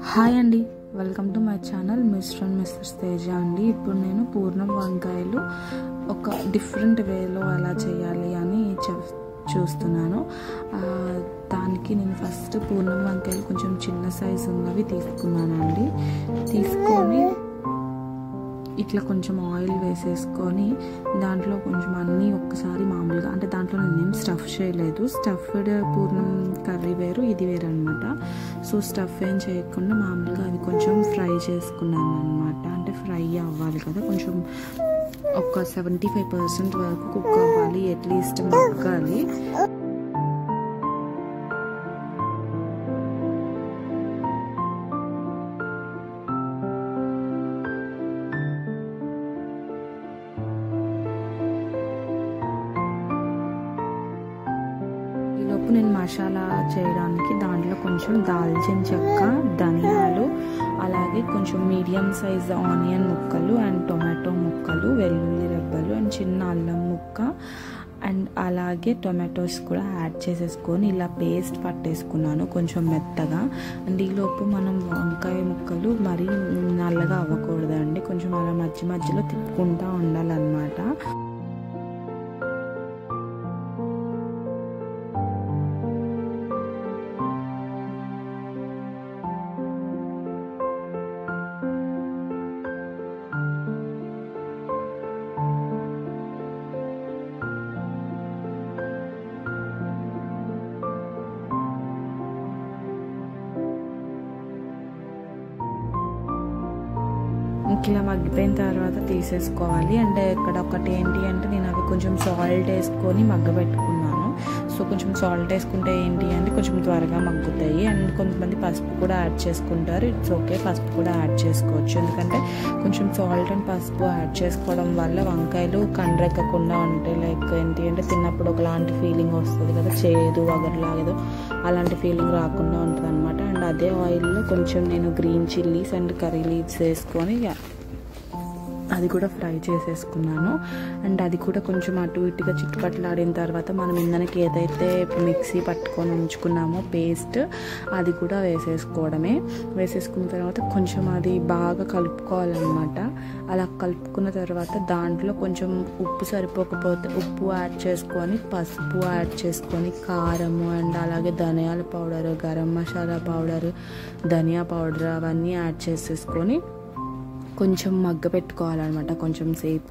hi అండి welcome to my channel mister and Mrs Teja అండి ఇప్పుడు నేను పూర్ణం వంకాయలు ఒక డిఫరెంట్ వేలో ఎలా చేయాలి అని చూ- చూస్తున్నాను ఆ, దానికి నేను ఫస్ట్ పూర్ణం వంకాయలు కొంచెం చిన్న సైజు ఉన్నవి తీసుకున్నానండి తీసుకొని ఇట్లా కొంచెం ఆయిల్ వేసేసుకొని దాంట్లో కొంచెం అన్నీ ఒక్కసారి మామూలుగా అంటే దాంట్లో నేను ఏం స్టఫ్ చేయలేదు స్టఫ్డ్ పూర్ణం కర్రీ వేరు ఇది వేరు అనమాట సో స్టఫ్ ఏం చేయకుండా మామూలుగా అది కొంచెం ఫ్రై చేసుకున్నాను అనమాట అంటే ఫ్రై అవ్వాలి కదా కొంచెం ఒక సెవెంటీ ఫైవ్ పర్సెంట్ వరకు కుక్ అవ్వాలి అట్లీస్ట్ మగ్గాలి ఈలోపు నేను మసాలా చేయడానికి దాంట్లో కొంచెం దాల్చిన చెక్క ధనియాలు అలాగే కొంచెం మీడియం సైజ్ ఆనియన్ ముక్కలు అండ్ టొమాటో ముక్కలు వెల్లుల్లి రెబ్బలు అండ్ చిన్న అల్లం ముక్క అండ్ అలాగే టొమాటోస్ కూడా యాడ్ చేసేసుకొని ఇలా పేస్ట్ పట్టేసుకున్నాను కొంచెం మెత్తగా అండ్ ఈలోపు మనం వంకాయ ముక్కలు మరీ నల్లగా అవ్వకూడదండి కొంచెం అలా మధ్య మధ్యలో తిప్పుకుంటూ ఉండాలన్నమాట ఇంక ఇలా మగ్గిపోయిన తర్వాత తీసేసుకోవాలి అంటే ఇక్కడ ఒకటి ఏంటి అంటే నేను అవి కొంచెం సాల్ట్ వేసుకొని మగ్గబెట్టుకున్నాను సో కొంచెం సాల్ట్ వేసుకుంటే ఏంటి అంటే కొంచెం త్వరగా మగ్గుతాయి అండ్ కొంతమంది పసుపు కూడా యాడ్ చేసుకుంటారు ఇట్స్ ఓకే పసుపు కూడా యాడ్ చేసుకోవచ్చు ఎందుకంటే కొంచెం సాల్ట్ అండ్ పసుపు యాడ్ చేసుకోవడం వల్ల వంకాయలు కండ్రెక్కకుండా ఉంటాయి లైక్ ఏంటి అంటే తిన్నప్పుడు ఒకలాంటి ఫీలింగ్ వస్తుంది కదా చేదు వగరలాగేదో అలాంటి ఫీలింగ్ రాకుండా ఉంటుంది అనమాట అండ్ అదే ఆయిల్లో కొంచెం నేను green chillies and curry leaves వేసుకొని అది కూడా ఫ్రై చేసేసుకున్నాను అండ్ అది కూడా కొంచెం అటు ఇటుగా చిట్టుపట్లాడిన తర్వాత మనం ఇందనకి ఏదైతే మిక్సీ పట్టుకొని ఉంచుకున్నామో పేస్ట్ అది కూడా వేసేసుకోవడమే వేసేసుకున్న తర్వాత కొంచెం అది బాగా కలుపుకోవాలన్నమాట అలా కలుపుకున్న తర్వాత దాంట్లో కొంచెం ఉప్పు సరిపోకపోతే ఉప్పు యాడ్ చేసుకొని పసుపు యాడ్ చేసుకొని కారము అండ్ అలాగే ధనియాల పౌడర్ గరం మసాలా పౌడర్ ధనియా పౌడర్ అవన్నీ యాడ్ చేసేసుకొని కొంచెం మగ్గ పెట్టుకోవాలన్నమాట కొంచెం సేపు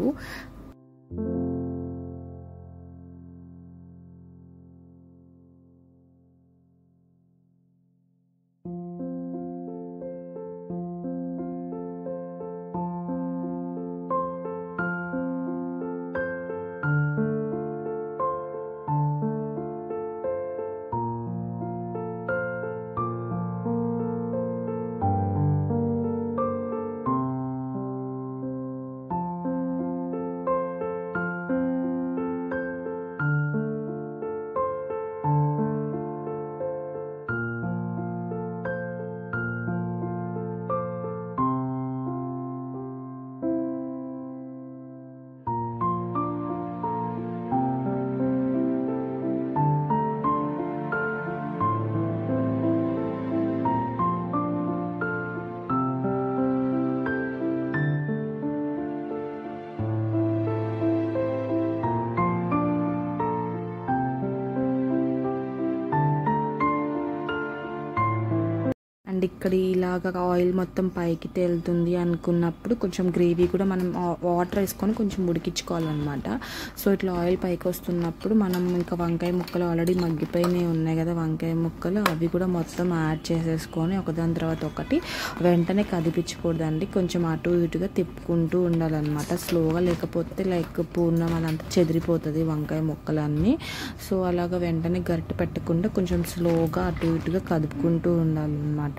అండ్ ఇక్కడ ఇలాగ ఆయిల్ మొత్తం పైకి తేలుతుంది అనుకున్నప్పుడు కొంచెం గ్రేవీ కూడా మనం వాటర్ వేసుకొని కొంచెం ఉడికించుకోవాలన్నమాట సో ఇట్లా ఆయిల్ పైకి వస్తున్నప్పుడు మనం ఇంకా వంకాయ ముక్కలు ఆల్రెడీ మగ్గిపోయినవి ఉన్నాయి కదా వంకాయ ముక్కలు అవి కూడా మొత్తం యాడ్ చేసేసుకొని ఒకదాని తర్వాత ఒకటి వెంటనే కదిపించకూడదండి కొంచెం అటు ఇటుగా తిప్పుకుంటూ ఉండాలన్నమాట స్లోగా లేకపోతే లైక్ పూర్ణం అదంతా చెదిరిపోతుంది వంకాయ ముక్కలన్నీ సో అలాగ వెంటనే గరిటె పెట్టకుండా కొంచెం స్లోగా అటు ఇటుగా కదుపుకుంటూ ఉండాలన్నమాట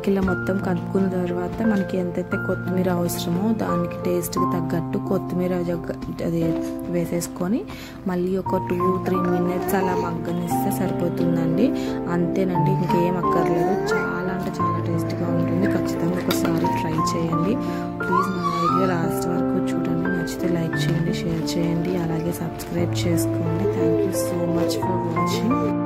ఇంక ఇలా మొత్తం కలుపుకున్న తర్వాత మనకి ఎంతైతే కొత్తిమీర అవసరమో దానికి టేస్ట్కి తగ్గట్టు కొత్తిమీర జగ్గ అది వేసేసుకొని మళ్ళీ ఒక టూ త్రీ మినిట్స్ అలా మగ్గనిస్తే సరిపోతుందండి అంతేనండి ఇంకేం అక్కర్లేదు చాలా అంటే చాలా టేస్ట్గా ఉంటుంది ఖచ్చితంగా ఒకసారి ట్రై చేయండి ప్లీజ్ మన వీడియో లాస్ట్ వరకు చూడండి నచ్చితే లైక్ చేయండి షేర్ చేయండి అలాగే సబ్స్క్రైబ్ చేసుకోండి thank you so much for watching